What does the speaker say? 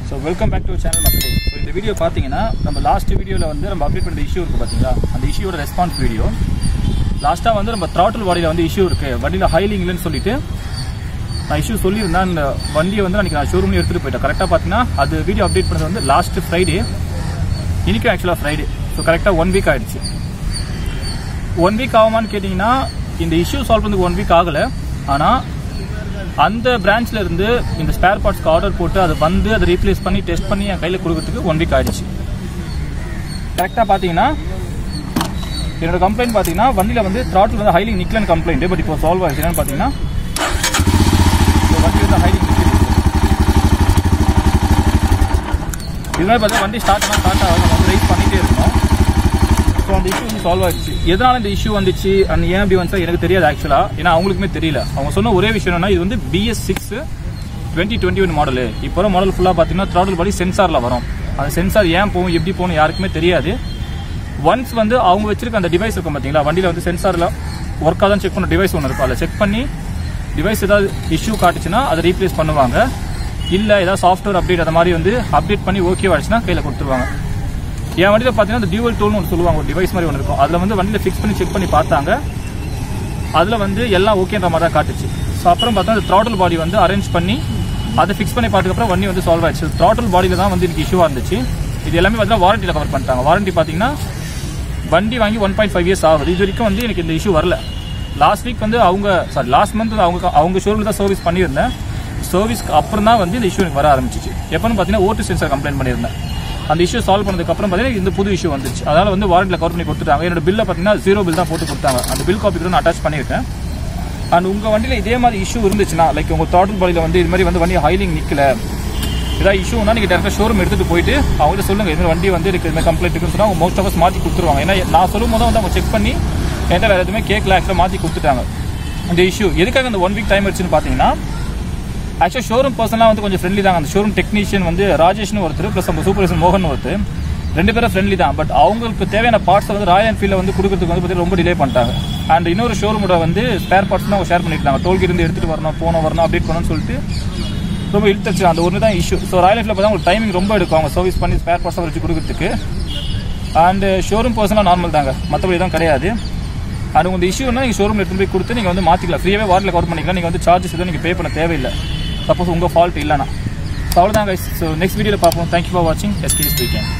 so welcome back to channel மக்களே so இந்த video பார்த்தீங்கன்னா நம்ம லாஸ்ட் வீடியோவில் வந்து நம்ம அப்டேட் பண்ண இஷ்யூ இருக்குது பார்த்தீங்களா அந்த இஷ்யூவோட ரெஸ்பான்ஸ் வீடியோ லாஸ்ட்டாக வந்து நம்ம த்ராட்டில் பாடியில் வந்து இஷ்யூ இருக்குது வண்டியில் ஹைலிங் இல்லைன்னு சொல்லிட்டு நான் இஷ்யூ சொல்லியிருந்தேன் அந்த வண்டியை வந்து அன்றைக்கி நான் ஷோரூம்லேயே எடுத்துகிட்டு போயிட்டேன் கரெக்டாக பார்த்தீங்கன்னா அது வீடியோ அப்டேட் பண்ணது வந்து லாஸ்ட் ஃப்ரைடே இன்றைக்கும் ஆக்சுவலாக ஃப்ரைடே ஸோ கரெக்டாக ஒன் வீக் ஆயிடுச்சு ஒன் வீக் ஆகுமான்னு கேட்டிங்கன்னா இந்த இஷ்யூ சால்வ் பண்ணதுக்கு ஒன் வீக் ஆகலை ஆனால் அந்த பிரான்ச்ல இருந்து இந்த ஸ்பேர் பார்ட்ஸ்க்கு ஆர்டர் போட்டு அதை வந்து அதை ரீப்ளேஸ் பண்ணி டெஸ்ட் பண்ணி என் கையில் கொடுக்கறதுக்கு ஒன் வீக் ஆயிடுச்சு கரெக்டாக பார்த்தீங்கன்னா என்னோட கம்ப்ளைண்ட் பார்த்தீங்கன்னா வண்டியில் வந்து த்ராட்டில் வந்து ஹைலிங் நிக்கலன்னு கம்ப்ளைண்ட் பட் இப்போ சால்வ் ஆயிடுச்சு என்னன்னு பார்த்தீங்கன்னா இந்த வண்டி வந்து ஹைலிங் நிற்குது இது மாதிரி பார்த்தா வண்டி ஸ்டார்ட் ஆனால் ஸ்டார்ட் ஆகும் நம்ம வந்து ரைஸ் பண்ணிகிட்டே இருக்கணும் ஸோ அந்த இஷ்யூ வந்து சால்வ் ஆயிடுச்சு எதனால இந்த இஷ்யூ வந்துச்சு அண்ட் ஏன் அப்படி வந்துச்சா எனக்கு தெரியாது ஆக்சுவலாக ஏன்னா அவங்களுக்குமே தெரியல அவங்க சொன்ன ஒரே விஷயம் என்னன்னா இது வந்து BS six twenty twenty one model இப்போ மாடல் ஃபுல்லாக பார்த்தீங்கன்னா த்ராடல் பாடி சென்சாரில் வரும் அந்த சென்சார் ஏன் போகும் எப்படி போகணும் யாருக்குமே தெரியாது ஒன்ஸ் வந்து அவங்க வச்சிருக்க அந்த டிவைஸ் இருக்கும் பார்த்தீங்களா வண்டியில் வந்து சென்சாரில் ஒர்க்காக தான் செக் பண்ண டிவைஸ் ஒன்று இருக்கும் அதில் செக் பண்ணி டிவைஸ் ஏதாவது இஷ்யூ காட்டுச்சுன்னா அதை ரீப்ளேஸ் பண்ணுவாங்க இல்லை ஏதாவது சாஃப்ட்வேர் அப்டேட் அந்த மாதிரி வந்து அப்டேட் பண்ணி ஓகே ஆயிடுச்சுன்னா கையில் கொடுத்துருவாங்க என் வண்டியில் பார்த்தீங்கன்னா அந்த டியூவல் டோல்னு ஒன்று சொல்லுவாங்க ஒரு டிவைஸ் மாதிரி ஒன்று இருக்கும் அதில் வந்து வண்டியில் ஃபிக்ஸ் பண்ணி செக் பண்ணி பார்த்தாங்க அதில் வந்து எல்லாம் ஓகேன்ற மாதிரி தான் காட்டுச்சு ஸோ அப்புறம் பார்த்தா அந்த த்ராட்டல் பாடி வந்து அரேஞ்ச் பண்ணி அதை ஃபிக்ஸ் பண்ணி பார்த்ததுக்கப்புறம் வண்டி வந்து சால்வ் ஆயிடுச்சு த்ராட்டல் பாடியில் தான் வந்து எனக்கு இஷ்யூவாக இருந்துச்சு இது எல்லாமே பார்த்தீங்கன்னா வாரண்டியில் கவர் பண்ணிட்டாங்க வாரண்டி பார்த்தீங்கன்னா வண்டி வாங்கி ஒன் பாயிண்ட் ஃபைவ் இயர்ஸ் ஆகுது இது வரைக்கும் வந்து எனக்கு இந்த இஷ்யூ வரல லாஸ்ட் வீக் வந்து அவங்க சாரி லாஸ்ட் மந்த் அவங்க அவங்க ஷோரூமில் தான் சர்வீஸ் பண்ணியிருந்தேன் சர்வீஸ்க்கு அப்புறம் தான் வந்து இந்த இஷ்யூ எனக்கு வர ஆரம்பிச்சிச்சு எப்போன்னு பார்த்தீங்கன்னா ஓட்டு சென்சார் கம்ப்ளைண்ட் பண்ணியிருந்தேன் அந்த இஷ்யூ சால்வ் பண்ணதுக்கு அப்புறம் பார்த்தீங்கன்னா இந்த புது இஷ்யூ வந்துச்சு அதனால வந்து வாரண்டியில் கவர் பண்ணி கொடுத்துட்டாங்க என்னோட பில்லை பார்த்தீங்கன்னா ஜீரோ பில் தான் போட்டு கொடுத்தாங்க அந்த பில் காப்பி கூட நான் அட்டாச் பண்ணியிருக்கேன் அண்ட் உங்கள் வண்டியில் இதே மாதிரி இஷ்யூ இருந்துச்சுன்னா லைக் உங்கள் த்ராட்டில் பாடியில் வந்து இது மாதிரி வந்து வண்டி ஹைலிங் நிற்கல ஏதாவது இஷ்யூனா நீங்கள் டேரக்டாக ஷோரூம் எடுத்துகிட்டு போயிட்டு அவங்கள்ட்ட சொல்லுங்கள் இது மாதிரி வண்டி வந்து எனக்கு இந்த கம்ப்ளைண்ட் இருக்குன்னு சொன்னால் அவங்க மோஸ்ட் ஆஃப் மாற்றி கொடுத்துருவாங்க ஏன்னா நான் சொல்லும் போது வந்து அவங்க செக் பண்ணி என்கிட்ட வேறு எதுவுமே கேட்கல ஆக்சுவலாக மாற்றி கொடுத்துட்டாங்க இந்த இஷ்யூ எதுக்காக இந்த ஒன் வீக் டைம் ஆயிடுச்சுன்னு பார்த்தீங்கன்னா ஆக்சுவலாக ஷோரூம் பர்சனாக வந்து கொஞ்சம் ஃப்ரெண்ட்லி தாங்க அந்த ஷோரூம் டெக்னீஷியன் வந்து ராஜேஷ்னு ஒருத்தர் ப்ளஸ் நம்ம சூப்பர்வைசர் மோகன் ஒருத்தர் ரெண்டு பேரும் ஃப்ரெண்ட்லி தான் பட் அவங்களுக்கு தேவையான பார்ட்ஸை வந்து ராயல் என்ஃபீல்டில் வந்து கொடுக்கறதுக்கு வந்து பார்த்தீங்கன்னா ரொம்ப டிலே பண்ணிட்டாங்க அண்ட் இன்னொரு ஷோரூமோட வந்து ஸ்பேர் பார்ட்ஸ் அவங்க ஷேர் பண்ணிட்டாங்க டோல்கேட் இருந்து எடுத்துகிட்டு வரணும் போனோம் வரணும் அப்டேட் பண்ணணும்னு சொல்லிட்டு ரொம்ப இழுத்துச்சு அந்த ஒன்று தான் இஷ்யூ ஸோ ராயல் என்ஃபீல்டில் பார்த்தா உங்களுக்கு டைமிங் ரொம்ப எடுக்கும் அவங்க சர்வீஸ் பண்ணி ஸ்பேர் பார்ட்ஸை வச்சு கொடுக்கறதுக்கு அண்ட் ஷோரூம் பர்சனாக நார்மல் தாங்க மற்றபடி தான் கிடையாது அது உங்கள் இஷ்யூனா நீங்கள் ஷோரூமில் எடுத்துகிட்டு போய் கொடுத்து நீங்கள் வந்து மாற்றிக்கலாம் ஃப்ரீயாகவே வாரில் கவர் பண்ணிக்கலாம் நீங்கள் வந்து சார்ஜஸ் எதுவும் நீங்கள் பே பண்ண தேவையில்லை சப்போஸ் உங்கள் ஃபால்ட் இல்லைனா ஸோ அவ்வளோதான் கைஸ் ஸோ நெக்ஸ்ட் வீடியோவில் பார்ப்போம் தேங்க்யூ ஃபார் வாட்சிங் எஸ்கே ஸ்பீக்கேன்